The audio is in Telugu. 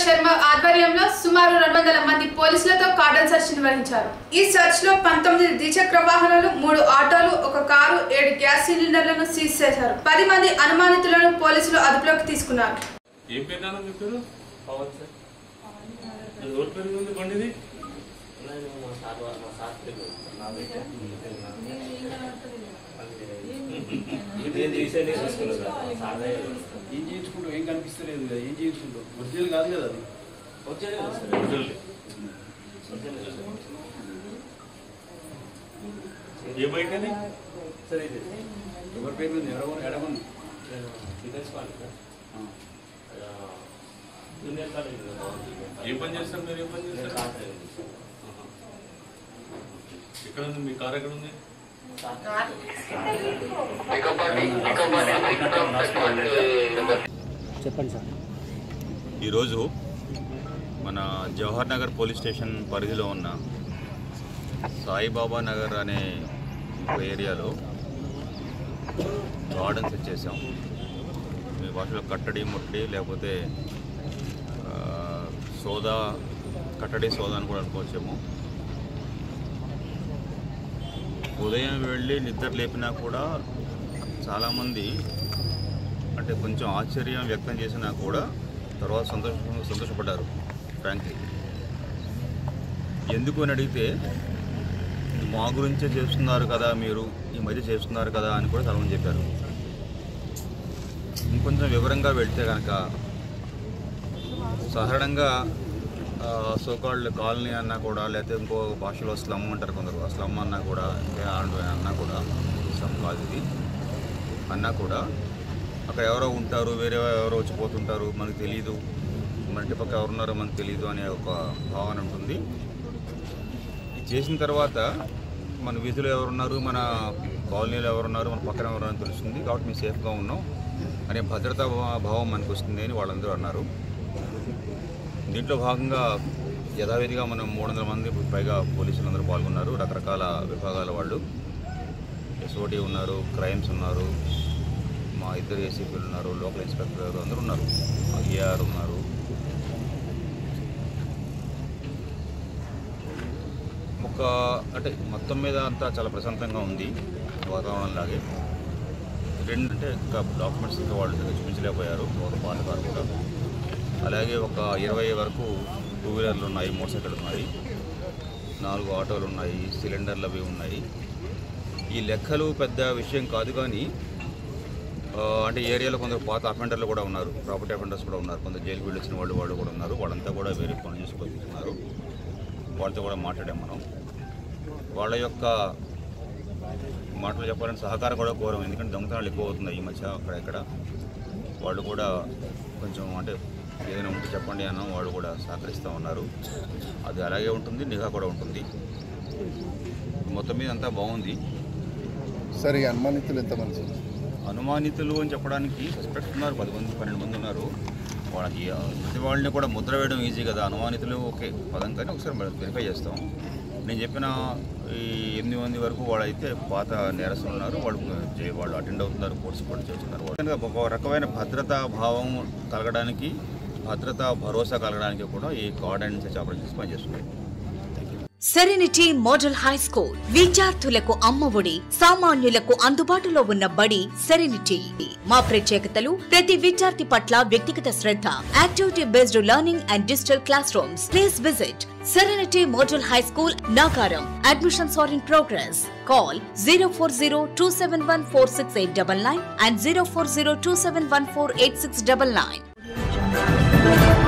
శర్మ ఆధ్వర్యంలో సుమారు రెండు వందల మంది పోలీసులతో కార్డన్ సెర్చ్ నిర్వహించారు ఈ సెర్చ్ లో పంతొమ్మిది ద్విచక్ర వాహనాలు మూడు ఆటోలు ఒక కారు ఏడు గ్యాస్ సిలిండర్లను సీజ్ చేశారు పది మంది అనుమానితులను పోలీసులు అదుపులోకి తీసుకున్నారు ఏం పేరు నాన్న మీ పేరు పవన్ సార్ అది ఎవరి పేరు మీద ఉంది బండిది నేను మా సార్ వా- మా సార్ పేరు నా దగ్గర ఇది రీసెంట్గా తీసుకున్నాను సార్ మా సార్ దగ్గర ఏం చేయించుకుంటావు ఏం కనిపిస్తలేదు కదా ఏం చేయించుకుంటావు ఒరిజినల్ కాదు కదా అది వచ్చేది కదా సార్ వదిలేలే. వచ్చేది కదా సార్. ఏ బైక్ అది సార్ ఇది ఎవరి పేరు మీద ఎవరు ఎడగొని నేను డిఫెన్స్ వాళ్ళు సార్ ఆ, జూనియర్ కాలేజ్ ఉంది పవన్ జూనియర్ ఏం పని చేస్తారు మీరు ఏం పని నేను చేస్తారు కార్ డ్రైవింగ్ చేస్తాను. ఎక్కడ ఉంది మీ కార్ ఎక్కడ ఉంది సార్ ఈరోజు మన జవహర్ నగర్ పోలీస్ స్టేషన్ పరిధిలో ఉన్న సాయిబాబా నగర్ అనే ఒక ఏరియాలో గార్డెన్స్ ఇచ్చేసాం మీ భాషలో కట్టడి ముట్టడి లేకపోతే ఆ, సోదా కట్టడి సోదా అని కూడా అనుకోవచ్చేమో ఉదయం వెళ్ళి నిద్ర లేపినా కూడా చాలామంది అంటే కొంచెం ఆశ్చర్యం వ్యక్తం చేసినా కూడా తర్వాత సంతోష సంతోషపడ్డారు ఫ్రాంక్లీ ఎందుకు అని అడిగితే ఇది మా గురించే చేస్తున్నారు కదా మీరు ఈ మధ్య చేస్తున్నారు కదా అని కూడా చాలామంది చెప్పారు ఇంకొంచెం వివరంగా వెళ్తే కనుక సాధారణంగా సోకాల్డ్ కాలనీ అన్నా కూడా లేకపోతే ఇంకో భాషలో స్లమ్ అంటారు కొందరు ఆ స్లమ్ అన్నా కూడా ఇంకా అలాంటివి అన్నా కూడా స్లమ్ కాదు ఇది అన్నా కూడా అక్కడ ఎవరో ఉంటారు వేరే ఎవరో వచ్చి పోతుంటారు మనకు తెలియదు మన ఇంటి పక్క ఎవరున్నారో మనకు తెలియదు అనే ఒక భావన ఉంటుంది ఇది చేసిన తర్వాత మన వీధిలో ఎవరున్నారు మన కాలనీలో ఎవరున్నారు మన పక్కన ఎవరున్నారో తెలుస్తుంది కాబట్టి మేము సేఫ్గా ఉన్నాం అనే భద్రతా భా- భావం మనకు వస్తుంది అని వాళ్ళందరూ అన్నారు దీంట్లో భాగంగా యథావిధిగా మనం మూడు వందల మంది పైగా పోలీసులు అందరూ పాల్గొన్నారు రకరకాల విభాగాల వాళ్ళు ఎస్ఓటీ ఉన్నారు క్రైమ్స్ ఉన్నారు మా ఇద్దరు ఏసీపీలు ఉన్నారు లోకల్ ఇన్స్పెక్టర్ గారు అందరూ ఉన్నారు ఏఆర్ ఉన్నారు ఒక అంటే మొత్తం మీద అంతా చాలా ప్రశాంతంగా ఉంది వాతావరణం లాగే రెండు అంటే ఇంకా డాక్యుమెంట్స్ ఇంకా వాళ్ళు సరిగ్గా చూపించలేకపోయారు ఒక పాత కారు కూడా అలాగే ఒక ఇరవై వరకు టూ వీలర్లు ఉన్నాయి మోటార్ సైకిల్ ఉన్నాయి నాలుగు ఆటోలు ఉన్నాయి సిలిండర్లు అవి ఉన్నాయి ఈ లెక్కలు పెద్ద విషయం కాదు కానీ ఆ, అంటే ఏరియాలో కొందరు పాత అఫెండర్లు కూడా ఉన్నారు ప్రాపర్టీ అఫెండర్స్ కూడా ఉన్నారు కొందరు జైలుకి వెళ్ళి వచ్చిన వాళ్ళు వాళ్ళు కూడా ఉన్నారు వాళ్ళంతా కూడా వేరే పనులు చేసుకొస్తున్నారు వాళ్ళతో కూడా మాట్లాడాం మనం వాళ్ళ యొక్క మాటలు చెప్పాలంటే సహకారం కూడా కోరం ఎందుకంటే దొంగతనాలు ఎక్కువ అవుతున్నాయి ఈ మధ్య అక్కడ ఇక్కడ వాళ్ళు కూడా కొంచెం అంటే ఏదైనా ఉంటే చెప్పండి అన్న వాళ్ళు కూడా సహకరిస్తూ ఉన్నారు అది అలాగే ఉంటుంది నిఘా కూడా ఉంటుంది మొత్తం మీద అంతా బాగుంది సరే ఈ అనుమానితులు ఎంతమంది సార్ అనుమానితులు అని చెప్పడానికి సస్పెక్ట్స్ ఉన్నారు పది మంది పన్నెండు మంది ఉన్నారు వాళ్ళకి ఆ, ప్రతి వాళ్ళని కూడా ముద్ర వేయడం ఈజీ కదా అనుమానితులు ఓకే పదం కానీ ఒకసారి మనం వెరిఫై చేస్తాం నేను చెప్పిన ఈ ఎనిమిది మంది వరకు వాళ్ళైతే పాత నేరస్తులు ఉన్నారు వాళ్ళు చే- వాళ్ళు అటెండ్ అవుతున్నారు కోర్సు కూడా చేస్తున్నారు వాళ్ళు ఒక రకమైన భద్రతా భావం కలగడానికి భద్రతా భరోసా కలగడానికి కూడా ఈ కార్డ్ అండ్ సచ్ ఆపరేషన్స్ పనిచేస్తున్నాయి సెరెనిటీ మోడల్ హై స్కూల్ విద్యార్థులకు అమ్మఒడి సామాన్యులకు అందుబాటులో ఉన్న బడి సెరెనిటీ మా ప్రత్యేకతలు ప్రతి విద్యార్థి పట్ల వ్యక్తిగత శ్రద్ధ activity based learning and digital classrooms please visit serenity model high school Nacharam admissions are in progress call zero four zero two seven one four six eight double nine and zero four zero two seven one four eight six double nine